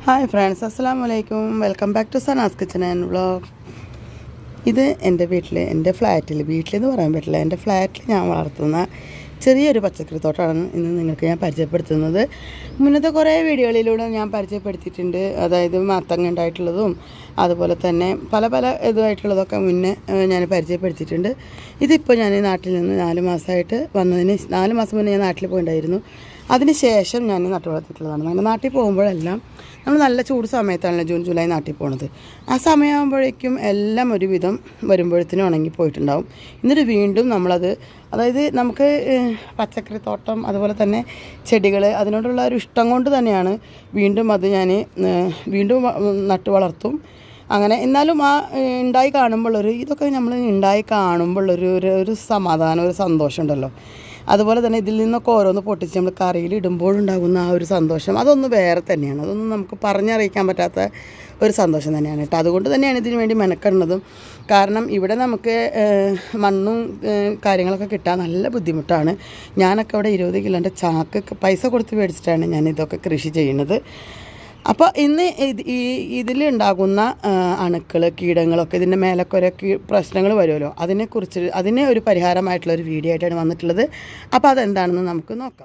hi friends അസ്സാം വലൈക്കും welcome back to Sana's kitchen and vlog ഇത് എൻ്റെ വീട്ടിൽ എൻ്റെ ഫ്ലാറ്റിൽ വീട്ടിലെന്ന് പറയാൻ പറ്റില്ല എൻ്റെ ഫ്ലാറ്റിൽ ഞാൻ വളർത്തുന്ന ചെറിയൊരു പച്ചക്കറി തോട്ടമാണ് ഇന്ന് നിങ്ങൾക്ക് ഞാൻ പരിചയപ്പെടുത്തുന്നത് മുന്നത്തെ കുറേ വീഡിയോകളിലൂടെ ഞാൻ പരിചയപ്പെടുത്തിയിട്ടുണ്ട് അതായത് മാത്തങ്ങ ഉണ്ടായിട്ടുള്ളതും അതുപോലെ തന്നെ പല പല ഇതുമായിട്ടുള്ളതൊക്കെ മുന്നേ ഏഹ്, ഞാൻ പരിചയപ്പെടുത്തിയിട്ടുണ്ട് ഇതിപ്പോൾ ഞാൻ നാട്ടിൽ നിന്ന് നാല് മാസമായിട്ട് വന്നതിന് ശ്- നാല് മാസം മുന്നേ ഞാൻ നാട്ടിൽ പോയിട്ടുണ്ടായിരുന്നു അതിന് ശേഷം ഞാൻ നട്ടു വളർത്തിയിട്ടുള്ളതാണ് അങ്ങനെ നാട്ടിൽ പോകുമ്പോഴെല്ലാം നമ്മൾ നല്ല ചൂട് സമയത്താണല്ലോ ജൂൺ ജൂലൈ നാട്ടിൽ പോണത് ആ സമയമാകുമ്പോഴേക്കും എല്ലാം ഒരുവിധം വരുമ്പോഴത്തേനും ഉണങ്ങി പോയിട്ടുണ്ടാവും എന്നിട്ട് വീണ്ടും നമ്മളത് അതായത് നമുക്ക് ഏഹ്, പച്ചക്കറി തോട്ടം അതുപോലെ തന്നെ ചെടികൾ അതിനോടുള്ള ഒരു ഇഷ്ടം കൊണ്ട് തന്നെയാണ് വീണ്ടും അത് ഞാൻ വീണ്ടും വ- നട്ടു വളർത്തും അങ്ങനെ എന്നാലും ആ ഏഹ്, ഉണ്ടായി കാണുമ്പോഴൊരു ഇതൊക്കെ നമ്മൾ ഉണ്ടായി കാണുമ്പോഴൊരു ഒരു ഒരു സമാധാനം ഒരു സന്തോഷം ഉണ്ടല്ലോ അതുപോലെ തന്നെ ഇതിൽ നിന്നൊക്കെ ഓരോന്ന് പൊട്ടിച്ച് നമ്മൾ കറിയിൽ ഇടുമ്പോഴുണ്ടാകുന്ന ആ ഒരു സന്തോഷം അതൊന്ന് വേറെ തന്നെയാണ് അതൊന്നും നമുക്ക് പറഞ്ഞറിയിക്കാൻ പറ്റാത്ത ഒരു സന്തോഷം തന്നെയാണ് കേട്ടോ അതുകൊണ്ട് തന്നെയാണ് ഇതിനു വേണ്ടി മെനക്കെടുന്നതും കാരണം ഇവിടെ നമുക്ക് ഏഹ്, മണ്ണും ഏഹ്, കാര്യങ്ങളൊക്കെ കിട്ടാൻ നല്ല ബുദ്ധിമുട്ടാണ് ഞാനൊക്കെ ഇവിടെ ഇരുപത് കിലോൻ്റെ ചാക്ക് പൈസ കൊടുത്ത് മേടിച്ചിട്ടാണ് ഞാൻ ഇതൊക്കെ കൃഷി ചെയ്യുന്നത് അപ്പോൾ ഇന്ന് ഇത് ഈ ഇതിലുണ്ടാകുന്ന അണുക്കൾ കീടങ്ങളൊക്കെ ഇതിൻ്റെ മേലൊക്കെ ഓരോ കീ പ്രശ്നങ്ങൾ വരുമല്ലോ അതിനെക്കുറിച്ച് അതിന് ഒരു പരിഹാരമായിട്ടുള്ള ഒരു വീഡിയോ ആയിട്ടാണ് വന്നിട്ടുള്ളത് അപ്പോൾ അതെന്താണെന്ന് നമുക്ക് നോക്കാം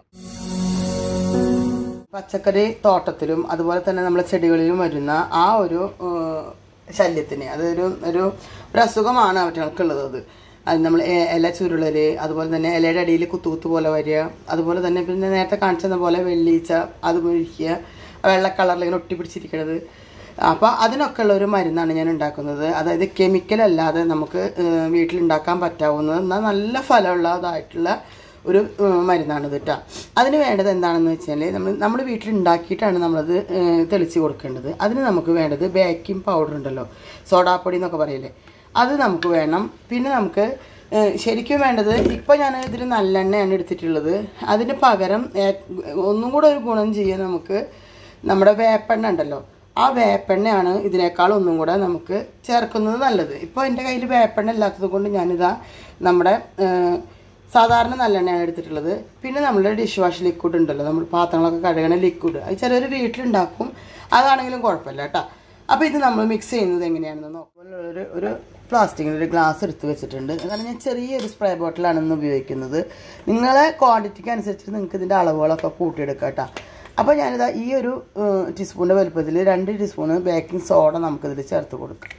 പച്ചക്കറി തോട്ടത്തിലും അതുപോലെ തന്നെ നമ്മളെ ചെടികളിലും വരുന്ന ആ ഒരു ഏഹ്, ശല്യത്തിന് അതൊരു ഒരു ഒരു അസുഖമാണ് അവറ്റകൾക്കുള്ളത് അത് അത് നമ്മൾ എ- ഇല ചുരുളൽ അതുപോലെ തന്നെ ഇലയുടെ അടിയിൽ കുത്തു കുത്തു പോലെ വരിക അതുപോലെ തന്നെ പിന്നെ നേരത്തെ കാണിച്ചത് പോലെ വെള്ളീച്ച അത് പൊഴിക്കുക വെള്ള കളറിൽ ഇങ്ങനെ ഒട്ടിപ്പിടിച്ചിരിക്കുന്നത് അപ്പോൾ അതിനൊക്കെ ഉള്ള ഒരു മരുന്നാണ് ഞാൻ ഉണ്ടാക്കുന്നത് അതായത് കെമിക്കൽ അല്ലാതെ നമുക്ക് ഏഹ്, വീട്ടിലുണ്ടാക്കാൻ പറ്റാവുന്നത് എന്നാൽ നല്ല ഫലമുള്ളതായിട്ടുള്ള ഒരു ഏഹ്, മരുന്നാണിത് കേട്ടോ അതിന് വേണ്ടത് എന്താണെന്ന് വെച്ചാൽ നമ്മൾ നമ്മൾ വീട്ടിൽ ഉണ്ടാക്കിയിട്ടാണ് നമ്മളത് ഏഹ്, തെളിച്ച് കൊടുക്കേണ്ടത് അതിന് നമുക്ക് വേണ്ടത് ബേക്കിംഗ് പൗഡർ ഉണ്ടല്ലോ സോഡാപ്പൊടി എന്നൊക്കെ പറയില്ലേ അത് നമുക്ക് വേണം പിന്നെ നമുക്ക് ഏഹ്, ശരിക്കും വേണ്ടത് ഇപ്പോൾ ഞാൻ ഇതിൽ നല്ലെണ്ണയാണ് എടുത്തിട്ടുള്ളത് അതിന് പകരം ഏ- ഒന്നും കൂടെ ഒരു ഗുണം ചെയ്യാൻ നമുക്ക് നമ്മുടെ വേപ്പെണ്ണ ഉണ്ടല്ലോ ആ വേപ്പെണ്ണയാണ് ഇതിനേക്കാൾ ഒന്നും കൂടെ നമുക്ക് ചേർക്കുന്നത് നല്ലത് ഇപ്പോൾ എൻ്റെ കയ്യിൽ വേപ്പെണ്ണ ഇല്ലാത്തത് കൊണ്ട് ഞാനിതാ നമ്മുടെ ഏഹ്, സാധാരണ നല്ലെണ്ണയാണ് എടുത്തിട്ടുള്ളത് പിന്നെ നമ്മുടെ ഡിഷ് വാഷ് ലിക്വിഡ് ഉണ്ടല്ലോ നമ്മൾ പാത്രങ്ങളൊക്കെ കഴുകണ ലിക്വിഡ് അത് ചിലർ വീട്ടിലുണ്ടാക്കും അതാണെങ്കിലും കുഴപ്പമില്ല കേട്ടോ അപ്പോൾ ഇത് നമ്മൾ മിക്സ് ചെയ്യുന്നത് എങ്ങനെയാണെന്ന് നോക്കുമ്പോൾ ഒരു ഒരു പ്ലാസ്റ്റിക്കിൻ്റെ ഒരു ഗ്ലാസ് എടുത്ത് വെച്ചിട്ടുണ്ട് കാരണം ഞാൻ ചെറിയൊരു സ്പ്രേ ബോട്ടിലാണ് ഇന്ന് ഉപയോഗിക്കുന്നത് നിങ്ങളെ ക്വാണ്ടിറ്റിക്ക് അനുസരിച്ച് നിങ്ങൾക്ക് ഇതിൻ്റെ അളവുകളൊക്കെ കൂട്ടിയെടുക്കാം കേട്ടോ അപ്പോൾ ഞാനിതാ ഈ ഒരു ടീസ്പൂണിൻ്റെ വലുപ്പത്തിൽ രണ്ട് ടീസ്പൂണ് ബേക്കിംഗ് സോഡ നമുക്കിതിൽ ചേർത്ത് കൊടുക്കാം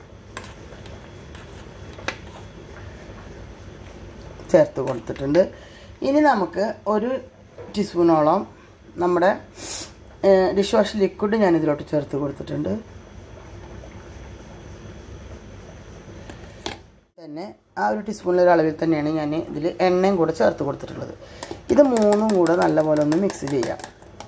ചേർത്ത് കൊടുത്തിട്ടുണ്ട് ഇനി നമുക്ക് ഒരു ടീസ്പൂണോളം നമ്മുടെ ഡിഷ് വാഷ് ലിക്വിഡ് ഞാൻ ഇതിലോട്ട് ചേർത്ത് കൊടുത്തിട്ടുണ്ട് തന്നെ ആ ഒരു ടീസ്പൂണിൻ്റെ അളവിൽ തന്നെയാണ് ഞാൻ ഇതിൽ എണ്ണയും കൂടെ ചേർത്ത് കൊടുത്തിട്ടുള്ളത് ഇത് മൂന്നും കൂടെ നല്ലപോലെ ഒന്ന് മിക്സ് ചെയ്യാം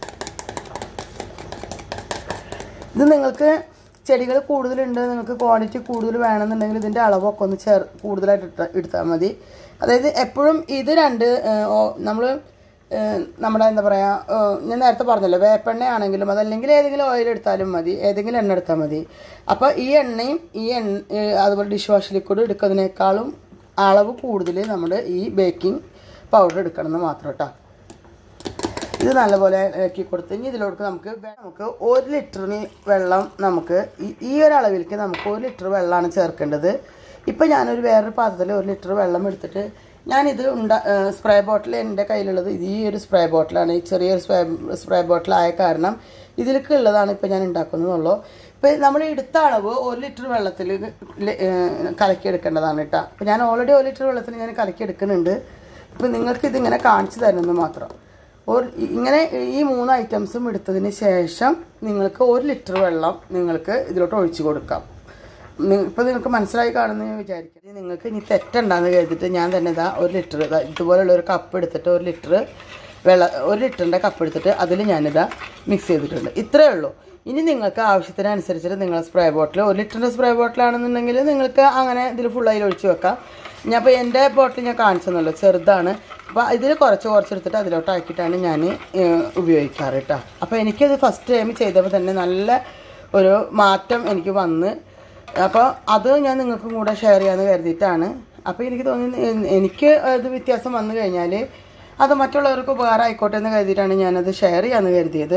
ഇത് നിങ്ങൾക്ക് ചെടികൾ കൂടുതലുണ്ട് നിങ്ങൾക്ക് ക്വാണ്ടിറ്റി കൂടുതൽ വേണമെന്നുണ്ടെങ്കിൽ ഇതിൻ്റെ അളവൊക്കെ ഒന്ന് ചേർ കൂടുതലായിട്ട് ഇട്ട എടുത്താൽ മതി അതായത് എപ്പോഴും ഇത് രണ്ട് നമ്മൾ നമ്മുടെ എന്താ പറയുക ഞാൻ നേരത്തെ പറഞ്ഞല്ലോ വേപ്പെണ്ണ ആണെങ്കിലും അതല്ലെങ്കിൽ ഏതെങ്കിലും ഓയിൽ എടുത്താലും മതി ഏതെങ്കിലും എണ്ണ എടുത്താൽ മതി അപ്പോൾ ഈ എണ്ണയും ഈ എണ്ണ ഏഹ് അതുപോലെ ഡിഷ് വാഷ് ലിക്വിഡ് എടുക്കുന്നതിനേക്കാളും അളവ് കൂടുതൽ നമ്മൾ ഈ ബേക്കിംഗ് പൗഡർ എടുക്കണം എന്ന് മാത്രം കേട്ടോ ഇത് നല്ലപോലെ ഇളക്കി കൊടുത്ത് ഇനി ഇതിലോട്ട് നമുക്ക് വെ- നമുക്ക് ഒരു ലിറ്ററിന് വെള്ളം നമുക്ക് ഈ- ഈ ഒരു അളവിലേക്ക് നമുക്ക് ഒരു ലിറ്റർ വെള്ളമാണ് ചേർക്കേണ്ടത് ഇപ്പം ഞാനൊരു വേറൊരു പാത്രത്തിൽ ഒരു ലിറ്റർ വെള്ളം എടുത്തിട്ട് ഞാനിത് ഉണ്ടാ സ്പ്രേ ബോട്ടിൽ എൻ്റെ കയ്യിലുള്ളത് ഇത് ഈ ഒരു സ്പ്രേ ബോട്ടിലാണ് ഈ ചെറിയൊരു സ്പ്രേ സ്പ്രേ ബോട്ടിലായ കാരണം ഇതിലേക്ക് ഉള്ളതാണ് ഇപ്പം ഞാൻ ഉണ്ടാക്കുന്നതുള്ളൂ ഇപ്പം നമ്മൾ എടുത്ത അളവ് ഒരു ലിറ്റർ വെള്ളത്തിൽ കലക്കിയെടുക്കേണ്ടതാണ് കേട്ടോ അപ്പം ഞാൻ ഓൾറെഡി ഒരു ലിറ്റർ വെള്ളത്തിൽ ഞാൻ കലക്കിയെടുക്കുന്നുണ്ട് ഇപ്പം നിങ്ങൾക്ക് ഇതിങ്ങനെ കാണിച്ചു തരുന്നത് മാത്രം ഒരു ഇങ്ങനെ ഈ മൂന്ന് ഐറ്റംസും എടുത്തതിന് ശേഷം നിങ്ങൾക്ക് ഒരു ലിറ്റർ വെള്ളം നിങ്ങൾക്ക് ഇതിലോട്ട് ഒഴിച്ചു കൊടുക്കാം ഇപ്പോൾ നിങ്ങൾക്ക് മനസ്സിലായി കാണുമെന്ന് ഞാൻ വിചാരിക്കുന്നത് നിങ്ങൾക്ക് ഇനി തെറ്റുണ്ടാന്ന് കരുതിയിട്ട് ഞാൻ തന്നെ ഇതാ ഒരു ലിറ്റർ ഇതാ ഇതുപോലുള്ള ഒരു കപ്പ് എടുത്തിട്ട് ഒരു ലിറ്റർ വെള്ള ഒരു ലിറ്ററിൻ്റെ കപ്പ് എടുത്തിട്ട് അതിൽ ഞാനിതാ മിക്സ് ചെയ്തിട്ടുണ്ട് ഇത്രയേ ഉള്ളൂ ഇനി നിങ്ങൾക്ക് ആവശ്യത്തിനനുസരിച്ചിട്ട് നിങ്ങൾ സ്പ്രേ ബോട്ടിൽ ഒരു ലിറ്ററിൻ്റെ സ്പ്രേ ബോട്ടിലാണെന്നുണ്ടെങ്കിൽ നിങ്ങൾക്ക് അങ്ങനെ ഇതിൽ ഫുള്ളായി ഒഴിച്ച് വെക്കാം ഞാൻ അപ്പോൾ എൻ്റെ ബോട്ടിൽ ഞാൻ കാണിച്ചെന്നുള്ളൂ ചെറുതാണ് അപ്പോൾ ഇതിൽ കുറച്ച് കുറച്ചെടുത്തിട്ട് അതിലോട്ട് ആക്കിയിട്ടാണ് ഞാൻ ഉപയോഗിക്കാറ് കേട്ടോ അപ്പോൾ എനിക്കത് ഫസ്റ്റ് ടൈം ചെയ്തപ്പോൾ തന്നെ നല്ല ഒരു മാറ്റം എനിക്ക് വന്ന് അപ്പോൾ അത് ഞാൻ നിങ്ങൾക്കും കൂടെ ഷെയർ ചെയ്യാമെന്ന് കരുതിയിട്ടാണ് അപ്പോൾ എനിക്ക് തോന്നി എ- എനിക്ക് അത് വ്യത്യാസം വന്നു കഴിഞ്ഞാൽ അത് മറ്റുള്ളവർക്ക് ഉപകാരം ആയിക്കോട്ടെ എന്ന് കരുതിയിട്ടാണ് ഞാനത് ഷെയർ ചെയ്യാമെന്ന് കരുതിയത്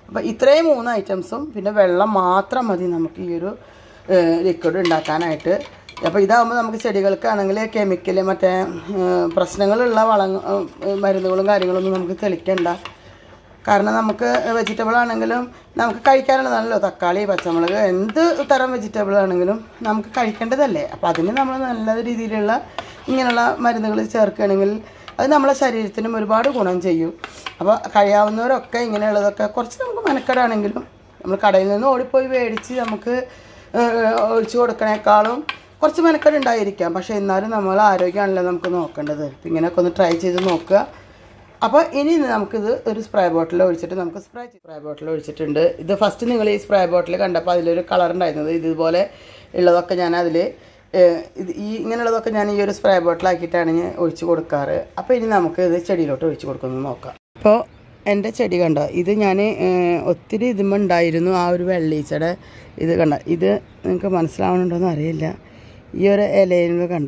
അപ്പോൾ ഇത്രയും മൂന്ന് ഐറ്റംസും പിന്നെ വെള്ളം മാത്രം മതി നമുക്ക് ഈ ഒരു ലിക്വിഡ് ഉണ്ടാക്കാനായിട്ട് അപ്പോൾ ഇതാകുമ്പോൾ നമുക്ക് ചെടികൾക്കാണെങ്കിൽ കെമിക്കൽ മറ്റേ ഏഹ്, പ്രശ്നങ്ങളുള്ള വളങ്ങൾ മരുന്നുകളും കാര്യങ്ങളൊന്നും നമുക്ക് തെളിക്കണ്ട കാരണം നമുക്ക് വെജിറ്റബിൾ ആണെങ്കിലും നമുക്ക് കഴിക്കാനുള്ളതാണല്ലോ തക്കാളി പച്ചമുളക് എന്ത് തരം വെജിറ്റബിൾ ആണെങ്കിലും നമുക്ക് കഴിക്കേണ്ടതല്ലേ അപ്പോൾ അതിന് നമ്മൾ നല്ല രീതിയിലുള്ള ഇങ്ങനെയുള്ള മരുന്നുകൾ ചേർക്കുകയാണെങ്കിൽ അത് നമ്മളെ ശരീരത്തിനും ഒരുപാട് ഗുണം ചെയ്യും അപ്പോൾ കഴിയാവുന്നവരൊക്കെ ഇങ്ങനെയുള്ളതൊക്കെ കുറച്ച് നമുക്ക് മെനക്കെടാണെങ്കിലും നമ്മൾ കടയിൽ നിന്ന് ഓടിപ്പോയി മേടിച്ച് നമുക്ക് ഏഹ്, ഒഴിച്ചു കൊടുക്കണേക്കാളും കുറച്ച് മെനക്കെട് ഉണ്ടായിരിക്കാം പക്ഷേ എന്നാലും നമ്മൾ ആരോഗ്യമാണല്ലോ നമുക്ക് നോക്കേണ്ടത് അപ്പോൾ ഇങ്ങനെയൊക്കെ ഒന്ന് ട്രൈ ചെയ്ത് നോക്കുക അപ്പോൾ ഇനി നമുക്കിത് ഒരു സ്പ്രേ ബോട്ടിൽ ഒഴിച്ചിട്ട് നമുക്ക് സ്പ്രേ സ്പ്രേ ബോട്ടിൽ ഒഴിച്ചിട്ടുണ്ട് ഇത് ഫസ്റ്റ് നിങ്ങൾ ഈ സ്പ്രേ ബോട്ടിൽ കണ്ടപ്പോൾ അതിലൊരു കളർ ഉണ്ടായിരുന്നത് ഇതുപോലെ ഉള്ളതൊക്കെ ഞാൻ അതിൽ ഇത് ഈ ഇങ്ങനെയുള്ളതൊക്കെ ഞാൻ ഈ ഒരു സ്പ്രേ ബോട്ടിലാക്കിയിട്ടാണ് ഞാൻ ഒഴിച്ച് കൊടുക്കാറ് അപ്പോൾ ഇനി നമുക്ക് ഇത് ചെടിയിലോട്ട് ഒഴിച്ച് കൊടുക്കുന്നത് നോക്കാം അപ്പോൾ എൻ്റെ ചെടി കണ്ടോ ഇത് ഞാൻ ഒത്തിരി ഇതുമ്പോൾ ഉണ്ടായിരുന്നു ആ ഒരു വെള്ളീച്ചയുടെ ഇത് കണ്ട ഇത് നിങ്ങൾക്ക് മനസ്സിലാവണുണ്ടോയെന്ന് അറിയില്ല ഈ ഒരു ഇലയിൽ കണ്ട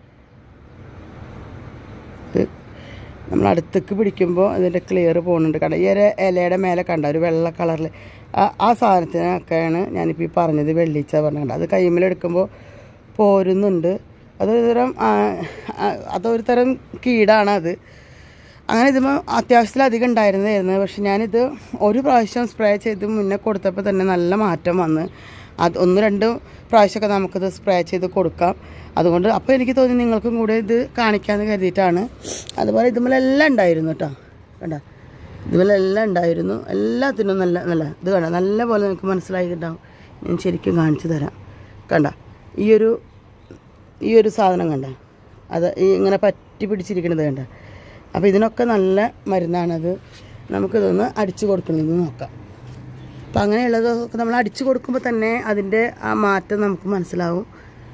ഇത് നമ്മൾ അടുത്തേക്ക് പിടിക്കുമ്പോൾ ഇതിൻ്റെ ക്ലിയർ പോകുന്നുണ്ട് കണ്ട ഈ ഒരു ഇലയുടെ മേലെ കണ്ട ഒരു വെള്ള കളറിൽ ആ സാധനത്തിനൊക്കെയാണ് ഞാനിപ്പോൾ ഈ പറഞ്ഞത് വെള്ളിച്ച പറഞ്ഞത് അത് കൈമലെടുക്കുമ്പോൾ പോരുന്നുണ്ട് അതൊരു തരം ആ, ആ, അതൊരു തരം കീടാണ് അത് അങ്ങനെ ഇതുമ്പോൾ അത്യാവശ്യത്തിലധികം ഉണ്ടായിരുന്നതായിരുന്നു പക്ഷെ ഞാനിത് ഒരു പ്രാവശ്യം സ്പ്രേ ചെയ്ത് മുന്നേ കൊടുത്തപ്പോൾ തന്നെ നല്ല മാറ്റം വന്ന് അത് ഒന്ന് രണ്ട് പ്രാവശ്യമൊക്കെ നമുക്കിത് സ്പ്രേ ചെയ്ത് കൊടുക്കാം അതുകൊണ്ട് അപ്പോൾ എനിക്ക് തോന്നി നിങ്ങൾക്കും കൂടെ ഇത് കാണിക്കാമെന്ന് കരുതിയിട്ടാണ് അതുപോലെ ഇതുമലെല്ലാം ഉണ്ടായിരുന്നു കേട്ടോ കണ്ട ഇതുമലെല്ലാം ഉണ്ടായിരുന്നു എല്ലാത്തിനും നല്ല നല്ല ഇത് കണ്ട നല്ല പോലെ നിങ്ങൾക്ക് മനസ്സിലായിട്ടുണ്ടാവും ഞാൻ ശരിക്കും കാണിച്ചു തരാം കണ്ട ഈ ഒരു ഈ ഒരു സാധനം കണ്ട അത് ഈ ഇങ്ങനെ പറ്റി പിടിച്ചിരിക്കുന്നത് കണ്ട അപ്പോൾ ഇതിനൊക്കെ നല്ല മരുന്നാണത് നമുക്കിതൊന്ന് അടിച്ചു കൊടുക്കണമെന്ന് നോക്കാം അപ്പം അങ്ങനെയുള്ളതൊക്കെ നമ്മൾ അടിച്ചു കൊടുക്കുമ്പോൾ തന്നെ അതിൻ്റെ ആ മാറ്റം നമുക്ക് മനസ്സിലാവും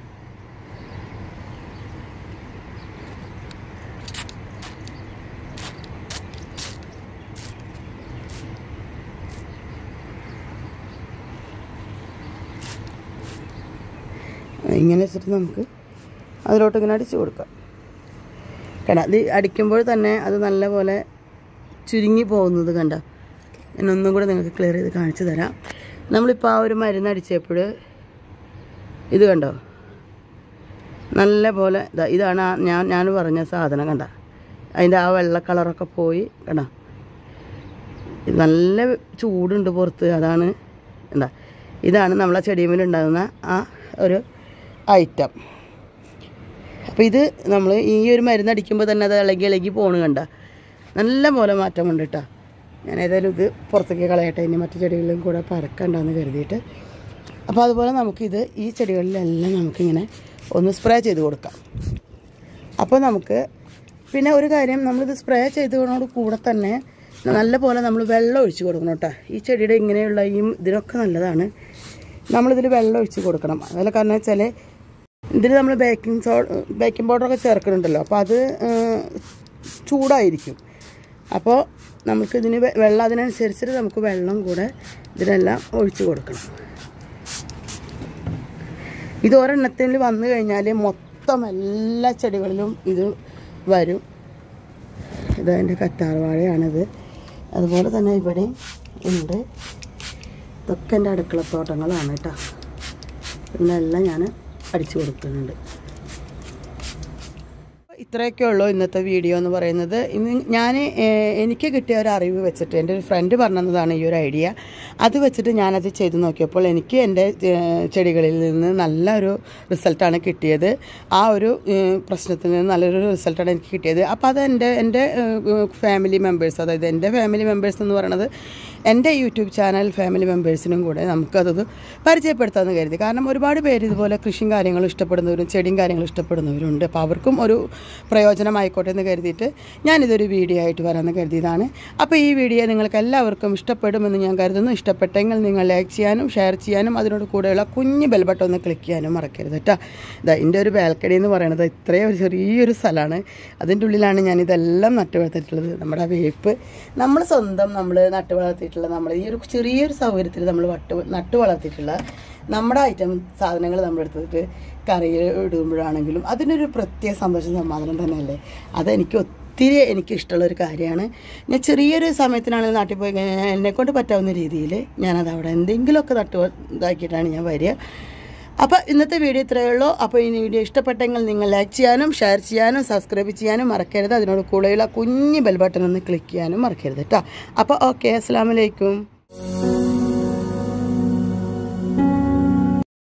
ഇങ്ങനെ വെച്ചിട്ട് നമുക്ക് അതിലോട്ട് ഇങ്ങനെ അടിച്ചു കൊടുക്കാം കണ്ട ഇത് അടിക്കുമ്പോൾ തന്നെ അത് നല്ലപോലെ ചുരുങ്ങി പോകുന്നത് കണ്ട ഞാൻ ഒന്നും കൂടെ നിങ്ങൾക്ക് ക്ലിയർ ചെയ്ത് കാണിച്ചു തരാം നമ്മളിപ്പോൾ ആ ഒരു മരുന്ന് അടിച്ചപ്പോൾ ഇത് കണ്ടോ നല്ല പോലെ ദാ ഇതാണ് ആ ഞാൻ ഞാൻ പറഞ്ഞ സാധനം കണ്ട അതിൻ്റെ ആ വെള്ള കളറൊക്കെ പോയി കണ്ട ഇത് നല്ല ചൂടുണ്ട് പുറത്ത് അതാണ് എന്താ ഇതാണ് നമ്മളെ ചെടിയുമ്മൽ ഉണ്ടാകുന്ന ആ ഒരു ഐറ്റം അപ്പോൾ ഇത് നമ്മൾ ഈ ഒരു മരുന്ന് അടിക്കുമ്പോൾ തന്നെ അത് ഇളകി ഇളകി പോണ് കണ്ട നല്ല പോലെ മാറ്റമുണ്ട് കേട്ടോ ഞാൻ ഏതായാലും ഇത് പുറത്തേക്ക് കളയട്ടെ ഇനി മറ്റു ചെടികളിലും കൂടെ പരക്കണ്ടെന്ന് കരുതിയിട്ട് അപ്പോൾ അതുപോലെ നമുക്കിത് ഈ ചെടികളിലെല്ലാം നമുക്കിങ്ങനെ ഒന്ന് സ്പ്രേ ചെയ്ത് കൊടുക്കാം അപ്പോൾ നമുക്ക് പിന്നെ ഒരു കാര്യം നമ്മളിത് സ്പ്രേ ചെയ്തതിനോട് കൂടെ തന്നെ നല്ല പോലെ നമ്മൾ വെള്ളം ഒഴിച്ച് കൊടുക്കണം കേട്ടോ ഈ ചെടിയുടെ ഇങ്ങനെയുള്ള ഈ ഇതിനൊക്കെ നല്ലതാണ് നമ്മളിതിൽ വെള്ളം ഒഴിച്ച് കൊടുക്കണം അതല്ല കാരണം വെച്ചാൽ ഇതിൽ നമ്മൾ ബേക്കിംഗ് സോ ബേക്കിംഗ് പൗഡറൊക്കെ ചേർക്കുന്നുണ്ടല്ലോ അപ്പോൾ അത് ഏഹ്, ചൂടായിരിക്കും അപ്പോൾ നമുക്ക് ഇതിന് വെ- വെള്ളം അതിനനുസരിച്ചിട്ട് നമുക്ക് വെള്ളം കൂടെ ഇതിനെല്ലാം ഒഴിച്ച് കൊടുക്കണം ഇത് ഒരെണ്ണത്തിൽ വന്നു കഴിഞ്ഞാൽ മൊത്തം എല്ലാ ചെടികളിലും ഇത് വരും ഇത് അതിൻ്റെ കറ്റാർവാഴയാണിത് അതുപോലെ തന്നെ ഇവിടെ ഉണ്ട് ഇതൊക്കെ എൻ്റെ അടുക്കളത്തോട്ടങ്ങളാണ് കേട്ടോ ഇതിനെല്ലാം ഞാൻ അടിച്ചു കൊടുക്കുന്നുണ്ട് ഇത്രയൊക്കെ ഉള്ളൂ ഇന്നത്തെ വീഡിയോ എന്ന് പറയുന്നത് ഇന്ന് ഞാൻ എനിക്ക് കിട്ടിയ ഒരു അറിവ് വെച്ചിട്ട് എൻ്റെ ഒരു ഫ്രണ്ട് പറഞ്ഞതാണ് ഈ ഒരു ഐഡിയ അത് വെച്ചിട്ട് ഞാനത് ചെയ്ത് നോക്കിയപ്പോൾ എനിക്ക് എൻ്റെ ഏഹ്, ചെടികളിൽ നിന്ന് നല്ലൊരു റിസൾട്ടാണ് കിട്ടിയത് ആ ഒരു ഏഹ്, പ്രശ്നത്തിൽ നിന്ന് നല്ലൊരു റിസൾട്ടാണ് എനിക്ക് കിട്ടിയത് അപ്പോൾ അത് എൻ്റെ എൻ്റെ ഫാമിലി മെമ്പേഴ്സ് അതായത് എൻ്റെ ഫാമിലി മെമ്പേഴ്സ് എന്ന് പറയുന്നത് എൻ്റെ യൂട്യൂബ് ചാനൽ ഫാമിലി മെമ്പേഴ്സിനും കൂടെ നമുക്കത് പരിചയപ്പെടുത്താമെന്ന് കരുതി കാരണം ഒരുപാട് പേര് ഇതുപോലെ കൃഷിയും കാര്യങ്ങളും ഇഷ്ടപ്പെടുന്നവരും ചെടിയും കാര്യങ്ങളും ഇഷ്ടപ്പെടുന്നവരുണ്ട് അപ്പോൾ അവർക്കും ഒരു പ്രയോജനമായിക്കോട്ടെ എന്ന് കരുതിയിട്ട് ഞാനിതൊരു വീഡിയോ ആയിട്ട് വരാമെന്ന് കരുതിയതാണ് അപ്പോൾ ഈ വീഡിയോ നിങ്ങൾക്ക് എല്ലാവർക്കും ഇഷ്ടപ്പെടുമെന്ന് ഞാൻ കരുതുന്നു ഇഷ്ടപ്പെട്ടെങ്കിൽ നിങ്ങൾ ലൈക്ക് ചെയ്യാനും ഷെയർ ചെയ്യാനും അതിനോട് കൂടെയുള്ള കുഞ്ഞ് ബെൽബട്ടൺ ഒന്ന് ക്ലിക്ക് ചെയ്യാനും മറക്കരുത് കേട്ടോ ഇതാ എൻ്റെ ഒരു ബാൽക്കണി എന്ന് പറയുന്നത് ഇത്രയും ഒരു ചെറിയൊരു സ്ഥലമാണ് അതിൻ്റെ ഉള്ളിലാണ് ഞാൻ ഇതെല്ലാം നട്ടു വളർത്തിയിട്ടുള്ളത് നമ്മുടെ വേപ്പ് നമ്മൾ സ്വന്തം നമ്മൾ നട്ടു വളർത്തിയിട്ടുള്ള നമ്മൾ ഈ ഒരു ചെറിയൊരു സൗകര്യത്തിൽ നമ്മൾ വട്ട് നട്ടു വളർത്തിയിട്ടുള്ള നമ്മുടെ ഐറ്റം സാധനങ്ങൾ നമ്മൾ എടുത്തിട്ട് കറിയിൽ ഇടുമ്പോഴാണെങ്കിലും അതിനൊരു പ്രത്യേക സന്തോഷം സമാധാനം തന്നെയല്ലേ അതെനിക്ക് ഒത്തിരി ഒത്തിരി എനിക്ക് ഇഷ്ടമുള്ളൊരു കാര്യമാണ് ഞാൻ ചെറിയൊരു സമയത്തിനാണെങ്കിൽ നാട്ടിൽ പോയി കഴിഞ്ഞാൽ എന്നെക്കൊണ്ട് പറ്റാവുന്ന രീതിയിൽ ഞാനത് അവിടെ എന്തെങ്കിലുമൊക്കെ നട്ടു ഇതാക്കിയിട്ടാണ് ഞാൻ വരിക അപ്പോൾ ഇന്നത്തെ വീഡിയോ ഇത്രയേ ഉള്ളൂ അപ്പോൾ ഈ വീഡിയോ ഇഷ്ടപ്പെട്ടെങ്കിൽ നിങ്ങൾ ലൈക്ക് ചെയ്യാനും ഷെയർ ചെയ്യാനും സബ്സ്ക്രൈബ് ചെയ്യാനും മറക്കരുത് അതിനോട് കൂടെയുള്ള കുഞ്ഞ് ബെൽ ബട്ടൺ ഒന്ന് ക്ലിക്ക് ചെയ്യാനും മറക്കരുത് കേട്ടോ അപ്പോൾ ഓക്കെ അസ്സാം വലൈക്കും